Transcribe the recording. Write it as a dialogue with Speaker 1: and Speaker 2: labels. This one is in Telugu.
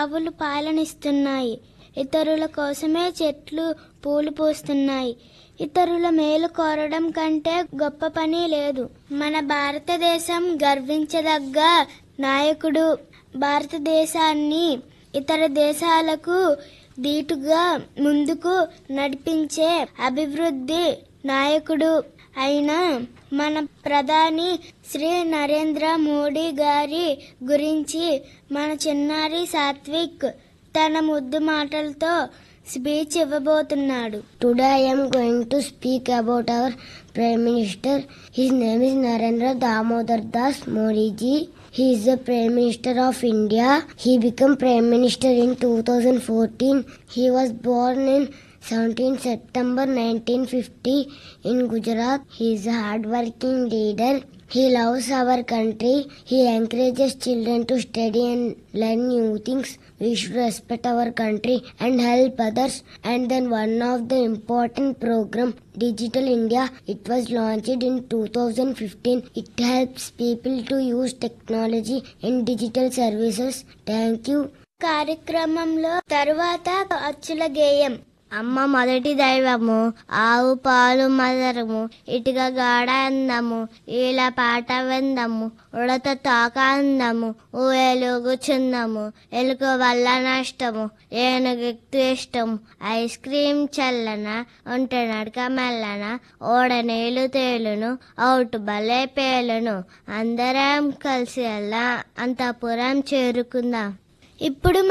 Speaker 1: ఆవులు పాలనిస్తున్నాయి ఇతరుల కోసమే చెట్లు పూలు పూస్తున్నాయి ఇతరుల మేలు కోరడం కంటే గొప్ప పని లేదు మన భారతదేశం గర్వించదగ్గ నాయకుడు భారతదేశాన్ని ఇతర దేశాలకు దీటుగా ముందుకు నడిపించే అభివృద్ధి నాయకుడు అయిన మన ప్రధాని శ్రీ నరేంద్ర మోడీ గారి గురించి మన చిన్నారి సాత్విక్ తన ముద్దు మాటలతో స్పీచ్ ఇవ్వబోతున్నాడు
Speaker 2: Today I am going to speak about our Prime Minister. His name is Narendra Damodar Das Modi ji. He is the Prime Minister of India. He became Prime Minister in 2014. He was born in 17 September 1950 in Gujarat. He is a hardworking leader. He loves our country. He encourages children to study and learn new things. We should respect our country and help others. And then one of the important program, Digital India, it was launched in 2015. It helps people to use technology in digital services. Thank you.
Speaker 1: కార్యక్రమంలో తరువాత అచ్చుల గేయం
Speaker 2: అమ్మ మొదటి దైవము ఆవు పాలు మదరము ఇటుక గాడ అందము ఇలా పాట విందము ఉడత తోక అందము ఊయలుగు చుందము ఎలుక వల్ల నష్టము ఏనుగు ఇష్టము ఐస్ క్రీమ్ చల్లన ఒంట నడక మెల్లన ఓడ నీళ్లు తేలును అవుట్ బలే పేలును అందరం కలిసి అలా అంతపురం చేరుకుందాం
Speaker 1: ఇప్పుడు